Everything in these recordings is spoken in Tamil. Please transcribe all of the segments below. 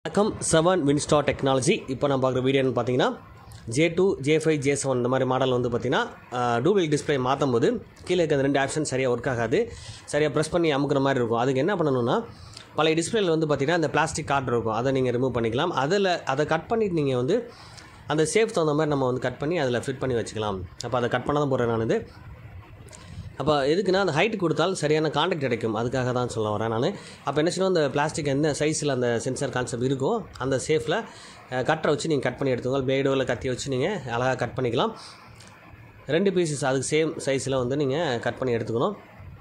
வணக்கம் செவன் வின்ஸ்டா டெக்னாலஜி இப்போ நான் பார்க்குற வீடியோன்னு பார்த்தீங்கன்னா J two J five J seven இந்த மாதிரி மாடல் வந்து பார்த்தீங்கன்னா டூபிள் டிஸ்பிளே மாற்றும் போது கீழே இருக்க அந்த ரெண்டு ஆப்ஷன் சரியாக ஒர்க் ஆகாது சரியாக ப்ரெஸ் பண்ணி அமுக்குற மாதிரி இருக்கும் அதுக்கு என்ன பண்ணணும்னா பழைய டிஸ்பிளேல வந்து பார்த்தீங்கன்னா அந்த பிளாஸ்டிக் கார்டு இருக்கும் அதை நீங்கள் ரிமூவ் பண்ணிக்கலாம் அதில் அதை கட் பண்ணிட்டு நீங்கள் வந்து அந்த சேஃப் தகுந்த மாதிரி நம்ம வந்து கட் பண்ணி அதில் ஃபிட் பண்ணி வச்சுக்கலாம் அப்போ அதை கட் பண்ண தான் போகிறேன் நான் இது அப்போ எதுக்குன்னா அந்த ஹைட் கொடுத்தால் சரியான காண்டாக்ட் கிடைக்கும் அதுக்காக தான் சொல்ல வரேன் நான் அப்போ என்ன செய்யணும் அந்த பிளாஸ்டிக் எந்த சைஸில் அந்த சென்சார் கான்செப்ட் இருக்கோ அந்த சேஃபில் கட்டரை வச்சு நீங்கள் கட் பண்ணி எடுத்துக்கோங்க பிளேடோ இல்லை கத்தி வச்சு நீங்கள் அழகாக கட் பண்ணிக்கலாம் ரெண்டு பீசஸ் அதுக்கு சேம் சைஸில் வந்து நீங்கள் கட் பண்ணி எடுத்துக்கணும்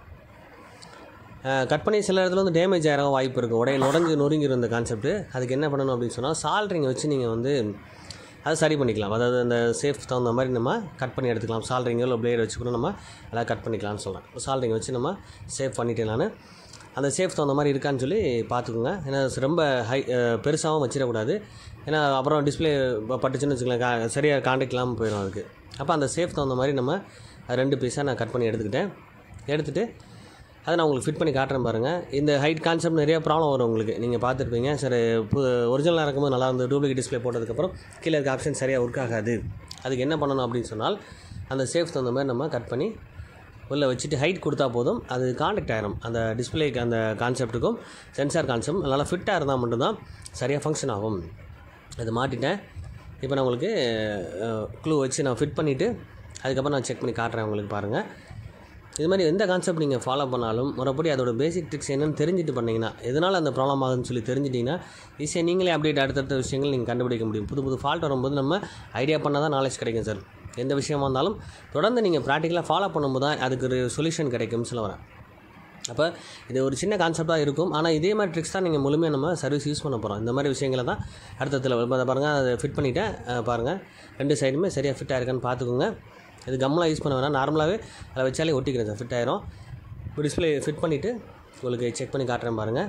கட் பண்ணி சில இடத்துல வந்து டேமேஜ் ஆகிற வாய்ப்பு இருக்கும் உடைய உடஞ்சி நொறுங்கிடும் இந்த கான்செப்ட் அதுக்கு என்ன பண்ணணும் அப்படின்னு சொன்னால் சால்ட்ரிங் வச்சு நீங்கள் வந்து அதை சரி பண்ணிக்கலாம் அதாவது அந்த சேஃப் தகுந்த மாதிரி நம்ம கட் பண்ணி எடுத்துக்கலாம் சால்ட்ரிங்கோ இல்லை பிளேட் வச்சு கூட நம்ம எல்லாம் கட் பண்ணிக்கலாம்னு சொல்கிறேன் சால்ட்ரிங் வச்சு நம்ம சேஃப் பண்ணிட்டேன் நான் அந்த சேஃப் தகுந்த மாதிரி இருக்கான்னு சொல்லி பார்த்துக்குங்க ஏன்னா ரொம்ப ஹை பெருசாகவும் வச்சிடக்கூடாது ஏன்னா அப்புறம் டிஸ்பிளே பட்டுச்சுன்னு வச்சுக்கலாம் கா சரியாக காண்டாக்ட் இல்லாமல் போயிடும் அதுக்கு அப்போ அந்த சேஃப் தகுந்த மாதிரி நம்ம ரெண்டு பீஸாக நான் கட் பண்ணி எடுத்துக்கிட்டேன் எடுத்துகிட்டு அதை நான் உங்களுக்கு ஃபிட் பண்ணி காட்டுறேன் பாருங்கள் இந்த ஹைட் கான்செப்ட் நிறைய ப்ராப்ளம் வரும் உங்களுக்கு நீங்கள் பார்த்துருப்பீங்க சரி இப்போ ஒரிஜினலாக இருக்கும்போது நல்லா இருந்து டூப்ளிகேட் டிஸ்பிளே போட்டதுக்கப்புறம் கீழே இருக்க ஆப்ஷன் சரியாக ஒர்க் ஆகாது அதுக்கு என்ன பண்ணணும் அப்படின்னு சொன்னால் அந்த சேஃப் தகுந்த மாதிரி நம்ம கட் பண்ணி உள்ளே வச்சுட்டு ஹைட் கொடுத்தா போதும் அது காண்டாக்ட் ஆகிடும் அந்த டிஸ்பிளேக்கு அந்த கான்செப்ட்டுக்கும் சென்சார் கான்செப்ட் நல்லா ஃபிட்டாக இருந்தால் மட்டும்தான் சரியாக ஃபங்க்ஷன் ஆகும் அது மாட்டிட்டேன் இப்போ நான் உங்களுக்கு க்ளூ வச்சு நான் ஃபிட் பண்ணிவிட்டு அதுக்கப்புறம் நான் செக் பண்ணி காட்டுறேன் உங்களுக்கு பாருங்கள் இது மாதிரி எந்த கான்செப்ட் நீங்கள் ஃபாலோ பண்ணாலும் முறைப்படி அதோட பேசிக் ட்ரிக்ஸ் என்னன்னு தெரிஞ்சுட்டு பண்ணிங்கன்னா எதனால் அந்த ப்ராப்ளம் ஆகுதுன்னு சொல்லி தெரிஞ்சிட்டிங்கன்னா ஈஸியாக நீங்களே அப்டேட் அடுத்தடுத்த விஷயங்கள் நீங்கள் கண்டுபிடிக்க முடியும் புது புது ஃபால்ட் வரும்போது நம்ம ஐடியா பண்ணால் தான் நாலேஜ் கிடைக்கும் சார் எந்த விஷயமா இருந்தாலும் தொடர்ந்து நீங்கள் ப்ராக்டிக்கலாக ஃபாலோ பண்ணும்போது தான் அதுக்கு ஒரு சொல்யூஷன் கிடைக்கும்னு சொல்ல வரேன் அப்போ இது ஒரு சின்ன கான்செப்டாக இருக்கும் ஆனால் இதே மாதிரி ட்ரிக்ஸ் தான் நீங்கள் முழுமையாக நம்ம சர்வீஸ் யூஸ் பண்ண போகிறோம் இந்த மாதிரி விஷயங்களை தான் அடுத்தத்தில் இப்போ பாருங்கள் அதை ஃபிட் பண்ணிவிட்டேன் பாருங்கள் ரெண்டு சைடுமே சரியாக ஃபிட் ஆயிருக்கான்னு பார்த்துக்கோங்க இது கம்மெலாம் யூஸ் பண்ண வேணாம் நார்மலாகவே அதை வச்சாலே ஒட்டிக்கிறேன் சார் ஃபிட் ஆயிரும் இப்போ டிஸ்பிளே ஃபிட் பண்ணிவிட்டு உங்களுக்கு செக் பண்ணி காட்டுறேன் பாருங்கள்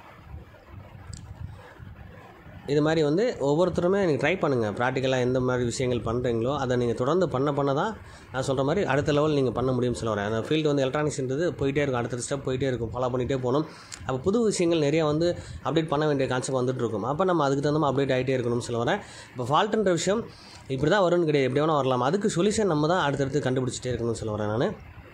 இது மாதிரி வந்து ஒவ்வொருத்தருமே நீங்கள் ட்ரை பண்ணுங்கள் ப்ராக்டிக்கலாக எந்த மாதிரி விஷயங்கள் பண்ணுறீங்களோ அதை நீங்கள் தொடர்ந்து பண்ண பண்ண தான் நான் சொல்கிற மாதிரி அடுத்த லெவல் நீங்கள் பண்ண முடியும்னு சொல்ல வரேன் அந்த ஃபீல்டு வந்து எலக்ட்ரானிக்ஸ்ன்றது போயிட்டே இருக்கும் அடுத்த ஸ்டெப் போயிட்டே இருக்கும் ஃபாலோ பண்ணிகிட்டே போகணும் அப்போ புது விஷயங்கள் நிறையா வந்து அப்டேட் பண்ண வேண்டிய கான்செப்ட் வந்துட்டு இருக்கும் அப்போ நம்ம அதுக்கு தகுந்த மாதிரி அப்டேட் ஆகிட்டே இருக்கணும்னு சொல்ல வரேன் இப்போ ஃபால்ட்டுன்ற விஷயம் இப்படி தான் வரும்னு கிடையாது எப்படி வேணால் வரலாம் அதுக்கு சொல்யூஷன் நம்ம தான் அடுத்தடுத்து கண்டுபிடிச்சிட்டே இருக்கணும்னு சொல்ல வரேன் நான்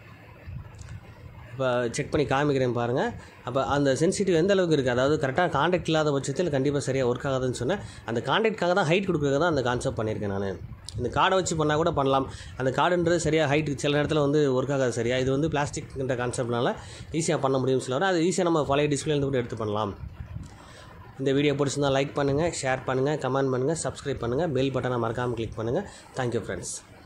இப்போ செக் பண்ணி காமிக்கிறேன் பாருங்கள் அப்போ அந்த சென்சிட்டிவ் எந்த அளவுக்கு இருக்குது அதாவது கரெக்டாக காண்டாக்ட் இல்லாத பட்சத்தில் கண்டிப்பாக சரியாக ஒர்க் ஆகாதுன்னு சொன்னேன் அந்த காண்டாக்ட்காக தான் ஹைட் கொடுக்குறது தான் அந்த கான்செப்ட் பண்ணியிருக்கேன் நான் இந்த கார்டை வச்சு பண்ணால் கூட பண்ணலாம் அந்த கார்டுன்றது சரியாக ஹைட் சில நேரத்தில் வந்து ஒர்க் ஆகாது சரியாக இது வந்து பிளாஸ்டிக்ன்ற கான்செப்ட்னால ஈஸியாக பண்ண முடியும்னு சொல்லுவார் அது ஈஸியாக நம்ம பழைய டிஸ்பிளேலேருந்து கூட எடுத்து பண்ணலாம் இந்த வீடியோ பிடிச்சிருந்தால் லைக் பண்ணுங்கள் ஷேர் பண்ணுங்கள் கமெண்ட் பண்ணுங்கள் சப்ஸ்கிரைப் பண்ணுங்கள் பெல் பட்டனை மறக்காமல் கிளிக் பண்ணுங்கள் தேங்க்யூ ஃப்ரெண்ட்ஸ்